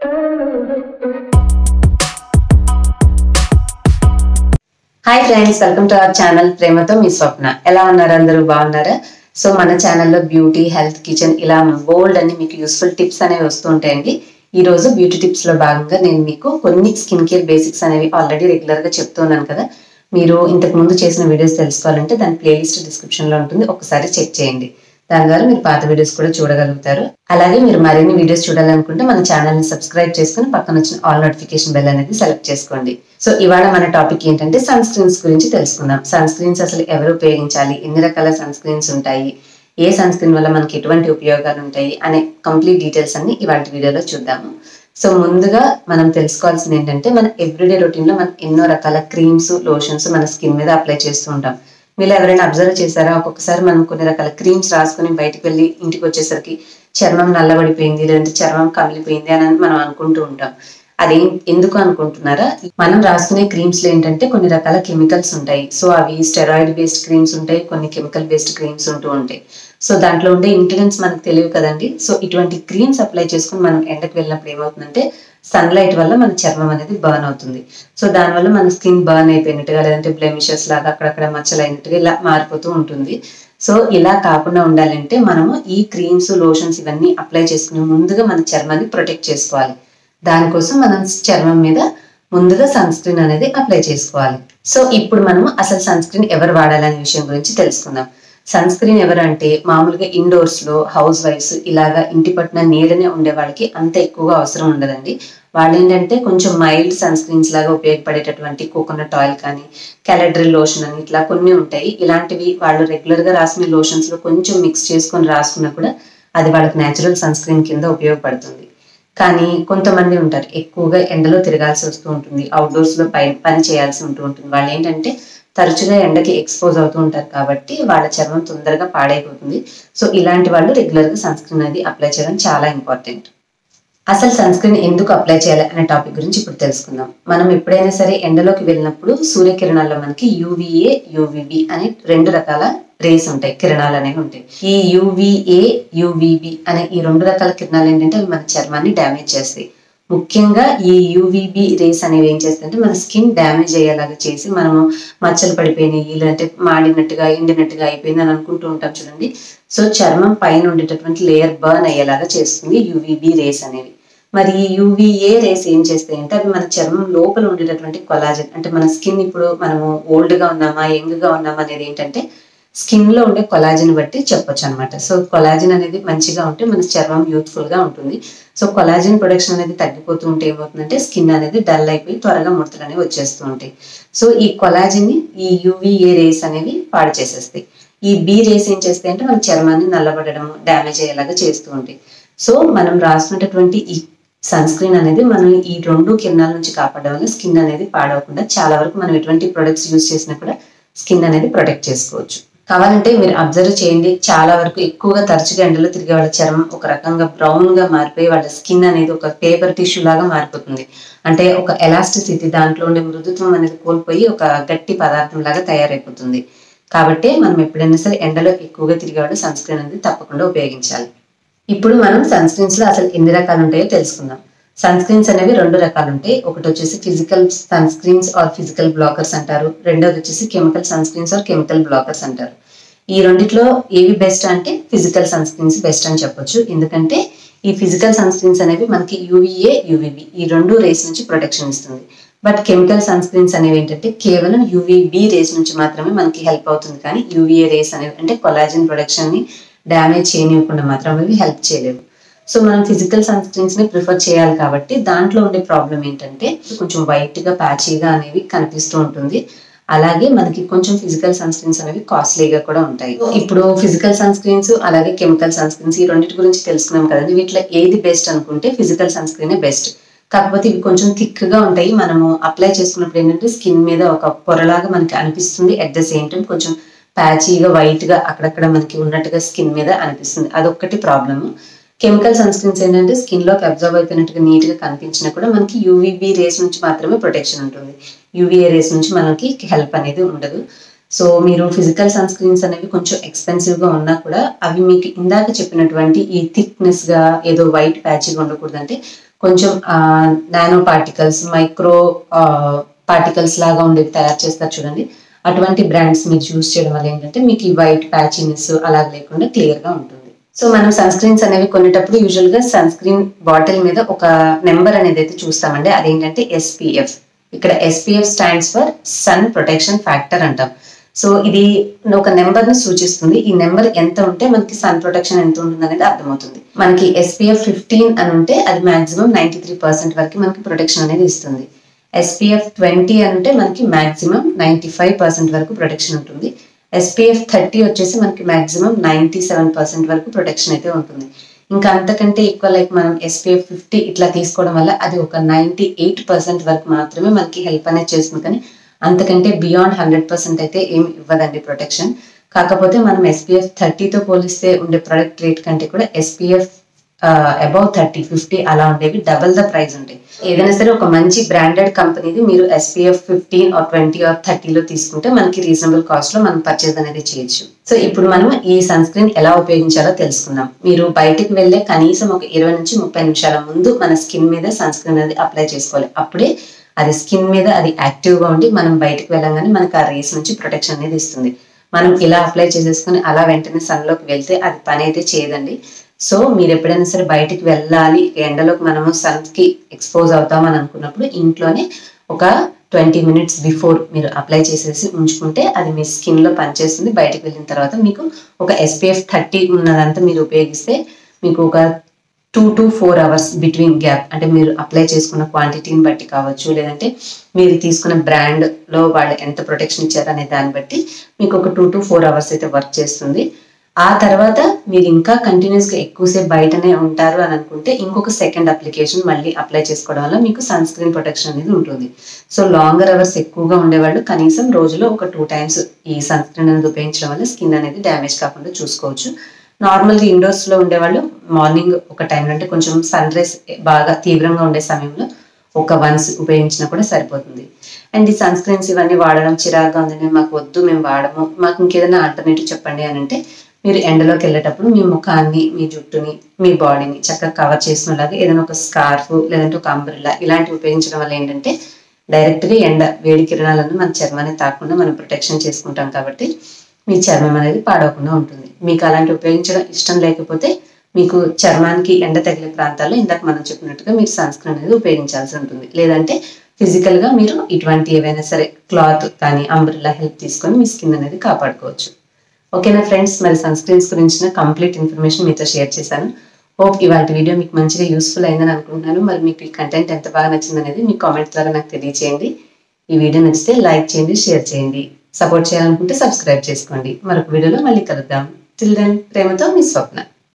hi friends welcome to our channel ప్రేమతో మీ స్వప్న ఎలా ఉన్నారు అందరూ బాగున్నారా సో మన ఛానల్లో బ్యూటీ హెల్త్ కిచెన్ ఇలా బోల్డ్ అని మీకు యూస్ఫుల్ టిప్స్ అనేవి వస్తూ ఉంటాయండి ఈ రోజు బ్యూటీ టిప్స్ లో భాగంగా నేను మీకు కొన్ని స్కిన్ కేర్ బేసిక్స్ అనేవి ఆల్రెడీ రెగ్యులర్ గా చెప్తున్నాను కదా మీరు ఇంతకు ముందు చేసిన వీడియోస్ తెలుసుకోవాలంటే దాని ప్లేలిస్ట్ డిస్క్రిప్షన్ లో ఉంటుంది ఒకసారి చెక్ చేయండి దాని ద్వారా మీరు పాత వీడియోస్ కూడా చూడగలుగుతారు అలాగే మీరు మరిన్ని వీడియోస్ చూడాలనుకుంటే మన ఛానల్ ని సబ్స్క్రైబ్ చేసుకుని పక్కన వచ్చిన ఆల్ నోటిఫికేషన్ బెల్ అనేది సెలెక్ట్ చేసుకోండి సో ఇవాళ మన టాపిక్ ఏంటంటే సన్ స్క్రీన్స్ గురించి తెలుసుకుందాం సన్ స్క్రీన్స్ అసలు ఎవరు ఉపయోగించాలి ఎన్ని రకాల సన్ స్క్రీన్స్ ఉంటాయి ఏ సన్ స్క్రీన్ వల్ల మనకి ఎటువంటి ఉపయోగాలు ఉంటాయి అనే కంప్లీట్ డీటెయిల్స్ అన్ని ఇవాళ వీడియోలో చూద్దాము సో ముందుగా మనం తెలుసుకోవాల్సింది ఏంటంటే మన ఎవ్రీడే రొటీన్ లో మనం ఎన్నో రకాల క్రీమ్స్ లోషన్స్ మన స్కిన్ మీద అప్లై చేస్తూ ఉంటాం మీరు ఎవరైనా అబ్జర్వ్ చేశారా ఒక్కొక్కసారి మనం కొన్ని రకాల క్రీమ్స్ రాసుకుని బయటికి వెళ్ళి ఇంటికి వచ్చేసరికి చర్మం నల్లబడిపోయింది లేదంటే చర్మం కమిలిపోయింది అని మనం అనుకుంటూ ఉంటాం అది ఎందుకు అనుకుంటున్నారా మనం రాసుకునే క్రీమ్స్ లో ఏంటంటే కొన్ని రకాల కెమికల్స్ ఉంటాయి సో అవి స్టెరాయిడ్ బేస్డ్ క్రీమ్స్ ఉంటాయి కొన్ని కెమికల్ బేస్డ్ క్రీమ్స్ ఉంటూ ఉంటాయి సో దాంట్లో ఉండే ఇంగ్రీడియంట్స్ మనకు తెలియవు కదండి సో ఇటువంటి క్రీమ్స్ అప్లై చేసుకుని మనం ఎండకు వెళ్ళినప్పుడు ఏమవుతుందంటే సన్లైట్ వల్ల మన చర్మం అనేది బర్న్ అవుతుంది సో దానివల్ల మన స్కిన్ బర్న్ అయిపోయినట్టుగా లేదంటే బ్లెమిషెస్ లాగా అక్కడక్కడ మచ్చలు అయినట్టుగా ఇలా మారిపోతూ ఉంటుంది సో ఇలా కాకుండా ఉండాలంటే మనము ఈ క్రీమ్స్ లోషన్స్ ఇవన్నీ అప్లై చేసుకునే ముందుగా మన చర్మాన్ని ప్రొటెక్ట్ చేసుకోవాలి దానికోసం మనం చర్మం మీద ముందుగా సన్ స్క్రీన్ అనేది అప్లై చేసుకోవాలి సో ఇప్పుడు మనము అసలు సన్ స్క్రీన్ ఎవరు వాడాలనే విషయం గురించి తెలుసుకుందాం సన్ స్క్రీన్ ఎవరంటే మామూలుగా ఇండోర్స్ లో హౌస్ వైఫ్స్ ఇలాగా ఇంటి పట్టున నీడనే ఉండే వాళ్ళకి అంత ఎక్కువగా అవసరం ఉండదండి వాళ్ళు ఏంటంటే కొంచెం మైల్డ్ సన్ స్క్రీన్స్ లాగా ఉపయోగపడేటటువంటి కోకోనట్ ఆయిల్ కానీ క్యాలడ్రిల్ లోషన్ అని ఇట్లా కొన్ని ఉంటాయి ఇలాంటివి వాళ్ళు రెగ్యులర్ గా రాసుకునే లోషన్స్ లో కొంచెం మిక్స్ చేసుకొని రాసుకున్నా కూడా అది వాళ్ళకి నేచురల్ సన్ స్క్రీన్ కింద ఉపయోగపడుతుంది కానీ కొంతమంది ఉంటారు ఎక్కువగా ఎండలో తిరగాల్సి వస్తూ ఉంటుంది అవుట్డోర్స్ లో పై పని చేయాల్సి ఉంటూ ఉంటుంది వాళ్ళు ఏంటంటే తరచుగా ఎండకి ఎక్స్పోజ్ అవుతూ ఉంటారు కాబట్టి వాళ్ళ చర్మం తొందరగా పాడైపోతుంది సో ఇలాంటి వాళ్ళు రెగ్యులర్ గా సన్ స్క్రీన్ అనేది అప్లై చేయడం చాలా ఇంపార్టెంట్ అసలు సన్ స్క్రీన్ ఎందుకు అప్లై చేయాలి అనే టాపిక్ గురించి ఇప్పుడు తెలుసుకుందాం మనం ఎప్పుడైనా సరే ఎండలోకి వెళ్ళినప్పుడు సూర్యకిరణాల్లో మనకి యూవిఏ యూవిబి అనే రెండు రకాల రేస్ ఉంటాయి కిరణాలు అనేవి ఉంటాయి ఈ యూవిఏ యూవిబి అనే ఈ రెండు రకాల కిరణాలు ఏంటంటే అవి మన చర్మాన్ని డ్యామేజ్ చేస్తాయి ముఖ్యంగా ఈ యూవిబి రేస్ అనేవి ఏం చేస్తాయంటే మన స్కిన్ డ్యామేజ్ అయ్యేలాగా చేసి మనము మచ్చలు పడిపోయినాయి లేదంటే మాడినట్టుగా ఎండినట్టుగా అయిపోయింది అని అనుకుంటూ ఉంటాం చూడండి సో చర్మం పైన ఉండేటటువంటి లేయర్ బర్న్ అయ్యేలాగా చేస్తుంది యూవిబి రేస్ అనేవి మరి ఈ యూవిఏ రేస్ ఏం చేస్తాయి అంటే అవి మన చర్మం లోపల ఉండేటటువంటి కొలాజన్ అంటే మన స్కిన్ ఇప్పుడు మనము ఓల్డ్ గా ఉన్నామా యంగ్ గా ఉన్నామా అనేది ఏంటంటే స్కిన్ లో ఉండే కొలాజిన్ బట్టి చెప్పొచ్చు అనమాట సో కొలాజిన్ అనేది మంచిగా ఉంటే మన చర్మం యూత్ఫుల్ గా ఉంటుంది సో కొలాజిన్ ప్రొడక్షన్ అనేది తగ్గిపోతూ ఉంటే ఏమవుతుందంటే స్కిన్ అనేది డల్ అయిపోయి త్వరగా ముడతలు అనేవి వచ్చేస్తూ ఉంటాయి సో ఈ కొలాజిన్ ని ఈ యూవిఏ రేస్ అనేవి పాడు చేసేస్తాయి ఈ బి రేస్ ఏం చేస్తాయి అంటే మన చర్మాన్ని నల్లబడడం డ్యామేజ్ అయ్యేలాగా చేస్తూ ఉంటాయి సో మనం రాసుకున్నటువంటి ఈ సన్ స్క్రీన్ అనేది మనం ఈ రెండు కిరణాల నుంచి కాపాడడం వల్ల స్కిన్ అనేది పాడవకుండా చాలా వరకు మనం ఎటువంటి ప్రొడక్ట్స్ యూజ్ చేసినా కూడా స్కిన్ అనేది ప్రొటెక్ట్ చేసుకోవచ్చు కావాలంటే మీరు అబ్జర్వ్ చేయండి చాలా వరకు ఎక్కువగా తరచుగా ఎండలో తిరిగే వాళ్ళ చర్మం ఒక రకంగా బ్రౌన్ గా మారిపోయి వాళ్ళ స్కిన్ అనేది ఒక పేపర్ టిష్యూ లాగా మారిపోతుంది అంటే ఒక ఎలాస్టిసిటీ దాంట్లో ఉండే మృదుత్వం అనేది కోల్పోయి ఒక గట్టి పదార్థం లాగా తయారైపోతుంది కాబట్టి మనం ఎప్పుడైనా సరే ఎండలో ఎక్కువగా తిరిగేవాడు సన్ స్క్రీన్ అనేది తప్పకుండా ఉపయోగించాలి ఇప్పుడు మనం సన్ స్క్రీన్స్ లో అసలు ఎన్ని రకాలు ఉంటాయో తెలుసుకుందాం సన్ స్క్రీన్స్ అనేవి రెండు రకాలు ఉంటాయి ఒకటి వచ్చేసి physical sunscreens or physical blockers అంటారు రెండోది వచ్చేసి chemical sunscreens or chemical blockers అంటారు ఈ రెండిట్లో ఏవి బెస్ట్ అంటే ఫిజికల్ సన్ స్క్రీన్స్ బెస్ట్ అని చెప్పొచ్చు ఎందుకంటే ఈ ఫిజికల్ సన్ స్క్రీన్స్ అనేవి మనకి యూవీఏ యూవీబీ ఈ రెండు రేస్ నుంచి ప్రొటెక్షన్ ఇస్తుంది బట్ కెమికల్ సన్ స్క్రీన్స్ అనేవి ఏంటంటే కేవలం యూవీబీ రేస్ నుంచి మాత్రమే మనకి హెల్ప్ అవుతుంది కానీ యూవీఏ రేస్ అనేవి అంటే కొలాజిన్ ప్రొడక్షన్ ని డ్యామేజ్ చేయనివ్వకుండా మాత్రం అవి హెల్ప్ చేయలేవు సో మనం ఫిజికల్ సన్ స్క్రీన్స్ ని ప్రిఫర్ చేయాలి కాబట్టి దాంట్లో ఉండే ప్రాబ్లం ఏంటంటే కొంచెం వైట్ గా ప్యాచీగా అనేవి కనిపిస్తూ ఉంటుంది అలాగే మనకి కొంచెం ఫిజికల్ సన్ స్క్రీన్స్ అనేవి కాస్ట్లీగా కూడా ఉంటాయి ఇప్పుడు ఫిజికల్ సన్ స్క్రీన్స్ అలాగే కెమికల్ సన్ స్క్రీన్స్ ఈ రెండింటి గురించి తెలుసుకున్నాం కదండి వీటిలో ఏది బెస్ట్ అనుకుంటే ఫిజికల్ సన్ స్క్రీనే బెస్ట్ కాకపోతే ఇవి కొంచెం థిక్ గా ఉంటాయి మనము అప్లై చేసుకున్నప్పుడు ఏంటంటే స్కిన్ మీద ఒక పొరలాగా మనకి అనిపిస్తుంది అట్ ద సేమ్ టైం కొంచెం ప్యాచీగా వైట్ గా అక్కడక్కడ మనకి ఉన్నట్టుగా స్కిన్ మీద అనిపిస్తుంది అదొక్కటి ప్రాబ్లము కెమికల్ సన్ స్క్రీన్స్ ఏంటంటే స్కిన్ లోకి అబ్జర్వ్ అయిపోయినట్టుగా నీట్ గా కనిపించినా కూడా మనకి యూవీబీ రేస్ నుంచి మాత్రమే ప్రొటెక్షన్ ఉంటుంది యూవీఏ రేస్ నుంచి మనకి హెల్ప్ అనేది ఉండదు సో మీరు ఫిజికల్ సన్ స్క్రీన్స్ అనేవి కొంచెం ఎక్స్పెన్సివ్ గా ఉన్నా కూడా అవి మీకు ఇందాక చెప్పినటువంటి ఈ థిక్నెస్ గా ఏదో వైట్ ప్యాచ్గా ఉండకూడదు అంటే కొంచెం నానో పార్టికల్స్ మైక్రో పార్టికల్స్ లాగా ఉండేవి తయారు చేస్తారు చూడండి అటువంటి బ్రాండ్స్ మీరు చూస్ చేయడం వల్ల ఏంటంటే మీకు ఈ వైట్ ప్యాచినెస్ అలా లేకుండా క్లియర్ గా ఉంటుంది సో మనం సన్ స్క్రీన్స్ అనేవి కొనేటప్పుడు యూజువల్ గా సన్ స్క్రీన్ బాటిల్ మీద ఒక నెంబర్ అనేది అయితే చూస్తామండి అదేంటంటే ఎస్పీఎఫ్ ఇక్కడ SPF stands for sun protection factor అంటాం సో ఇది ఒక నెంబర్ ని సూచిస్తుంది ఈ నెంబర్ ఎంత ఉంటే మనకి సన్ ప్రొటెక్షన్ ఎంత ఉంటుంది అనేది అర్థమవుతుంది మనకి ఎస్పీఎఫ్ ఫిఫ్టీన్ అని ఉంటే అది మాక్సిమం నైన్టీ త్రీ పర్సెంట్ వరకు మనకి ప్రొటెక్షన్ అనేది ఇస్తుంది ఎస్పీఎఫ్ ట్వంటీ అంటే మనకి మాక్సిమం నైంటీ ఫైవ్ పర్సెంట్ వరకు ప్రొటెక్షన్ ఉంటుంది ఎస్పీఎఫ్ థర్టీ వచ్చేసి మనకి మాక్సిమం నైంటీ సెవెన్ పర్సెంట్ వరకు ప్రొటెక్షన్ అయితే ఉంటుంది ఇంకా అంతకంటే ఎక్కువ లైక్ మనం ఎస్పీఎఫ్ ఫిఫ్టీ ఇట్లా తీసుకోవడం వల్ల అది ఒక నైంటీ ఎయిట్ పర్సెంట్ వరకు మాత్రమే మనకి హెల్ప్ అనేది చేస్తుంది కానీ అంతకంటే బియాండ్ హండ్రెడ్ పర్సెంట్ అయితే ఏమి ఇవ్వదండి ప్రొటెక్షన్ కాకపోతే మనం ఎస్పీఎఫ్ థర్టీతో పోలిస్తే ఉండే ప్రొడక్ట్ రేట్ కంటే కూడా ఎస్పీఎఫ్ అబౌవ్ థర్టీ ఫిఫ్టీ అలా ఉండేవి డబల్ ద ప్రైస్ ఉంటాయి ఏదైనా సరే ఒక మంచి బ్రాండెడ్ కంపెనీది మీరు SPF fifteen or twenty or థర్టీలో తీసుకుంటే మనకి రీజనబుల్ కాస్ట్ లో మనం పర్చేజ్ అనేది చేయొచ్చు సో ఇప్పుడు మనం ఈ సన్ స్క్రీన్ ఎలా ఉపయోగించాలో తెలుసుకుందాం మీరు బయటకు వెళ్ళే కనీసం ఒక ఇరవై నుంచి ముప్పై నిమిషాల ముందు మన స్కిన్ మీద సన్ స్క్రీన్ అనేది అప్లై చేసుకోవాలి అప్పుడే అది స్కిన్ మీద అది యాక్టివ్ గా ఉండి మనం బయటకు వెళ్ళగానే మనకి ఆ రేస్ నుంచి ప్రొటెక్షన్ అనేది ఇస్తుంది మనం ఇలా అప్లై చేసేసుకుని అలా వెంటనే సన్లోకి వెళ్తే అది పని అయితే చేయదండి సో మీరు ఎప్పుడైనా సరే బయటికి వెళ్ళాలి ఎండలోకి మనము సన్ కి ఎక్స్పోజ్ అవుతాం అని అనుకున్నప్పుడు ఇంట్లోనే ఒక ట్వంటీ మినిట్స్ బిఫోర్ మీరు అప్లై చేసేసి ఉంచుకుంటే అది మీ స్కిన్ లో పనిచేస్తుంది బయటకు వెళ్ళిన తర్వాత మీకు ఒక ఎస్పీఎఫ్ థర్టీ ఉన్నదంతా మీరు ఉపయోగిస్తే మీకు ఒక two to four hours between gap అంటే మీరు అప్లై చేసుకున్న క్వాంటిటీని బట్టి కావచ్చు లేదంటే మీరు తీసుకున్న బ్రాండ్ లో వాళ్ళు ఎంత ప్రొటెక్షన్ ఇచ్చారు అనే దాన్ని బట్టి మీకు ఒక టూ టు ఫోర్ అవర్స్ అయితే వర్క్ చేస్తుంది ఆ తర్వాత మీరు ఇంకా కంటిన్యూస్ గా ఎక్కువసేపు బయటనే ఉంటారు అని అనుకుంటే ఇంకొక సెకండ్ అప్లికేషన్ మళ్ళీ అప్లై చేసుకోవడం వల్ల మీకు సన్ స్క్రీన్ ప్రొటెక్షన్ అనేది ఉంటుంది సో లాంగర్ అవర్స్ ఎక్కువగా ఉండేవాళ్ళు కనీసం రోజులో ఒక టూ టైమ్స్ ఈ సన్ స్క్రీన్ అనేది ఉపయోగించడం వల్ల స్కిన్ అనేది డ్యామేజ్ కాకుండా చూసుకోవచ్చు నార్మల్గా ఇండోర్స్ లో ఉండేవాళ్ళు మార్నింగ్ ఒక టైం అంటే కొంచెం సన్ రైస్ బాగా తీవ్రంగా ఉండే సమయంలో ఒక వన్స్ ఉపయోగించినా కూడా సరిపోతుంది అండ్ ఈ సన్ స్క్రీన్స్ ఇవన్నీ వాడడం చిరాగ్గా ఉందని మాకు వద్దు మేము వాడము మాకు ఇంకేదైనా ఆల్టర్నేటివ్ చెప్పండి అని అంటే మీరు ఎండలోకి వెళ్ళేటప్పుడు మీ ముఖాన్ని మీ జుట్టుని మీ బాడీని చక్కగా కవర్ చేసుకునేలాగా ఏదైనా ఒక స్కార్ఫ్ లేదంటే ఒక అంబ్రిల్లా ఇలాంటివి ఉపయోగించడం వల్ల ఏంటంటే డైరెక్ట్ గా ఎండ వేడి కిరణాలను మన చర్మాన్ని తాకుండా మనం ప్రొటెక్షన్ చేసుకుంటాం కాబట్టి మీ చర్మం అనేది పాడవకుండా ఉంటుంది మీకు అలాంటి ఉపయోగించడం ఇష్టం లేకపోతే మీకు చర్మానికి ఎండ తగిలే ప్రాంతాల్లో ఇందాక మనం చెప్పినట్టుగా మీరు సన్ స్క్రీన్ అనేది ఉపయోగించాల్సి ఉంటుంది లేదంటే ఫిజికల్ గా మీరు ఇటువంటి ఏవైనా సరే క్లాత్ కానీ అంబ్రిల్లా హెల్ప్ తీసుకొని మీ స్కిన్ అనేది కాపాడుకోవచ్చు ఓకేనా ఫ్రెండ్స్ మరి సన్ స్క్రీన్స్ గురించిన కంప్లీట్ ఇన్ఫర్మేషన్ మీతో షేర్ చేశాను హోప్ ఇవాళ వీడియో మీకు మంచిగా యూస్ఫుల్ అయిందని అనుకుంటున్నాను మరి మీకు ఈ కంటెంట్ ఎంత బాగా నచ్చింది అనేది మీ కామెంట్ ద్వారా నాకు తెలియచేయండి ఈ వీడియో నచ్చితే లైక్ చేయండి షేర్ చేయండి సపోర్ట్ చేయాలనుకుంటే సబ్స్క్రైబ్ చేసుకోండి మరొక వీడియోలో మళ్ళీ కలుద్దాం టిల్ దెన్ ప్రేమతో మీ స్వప్న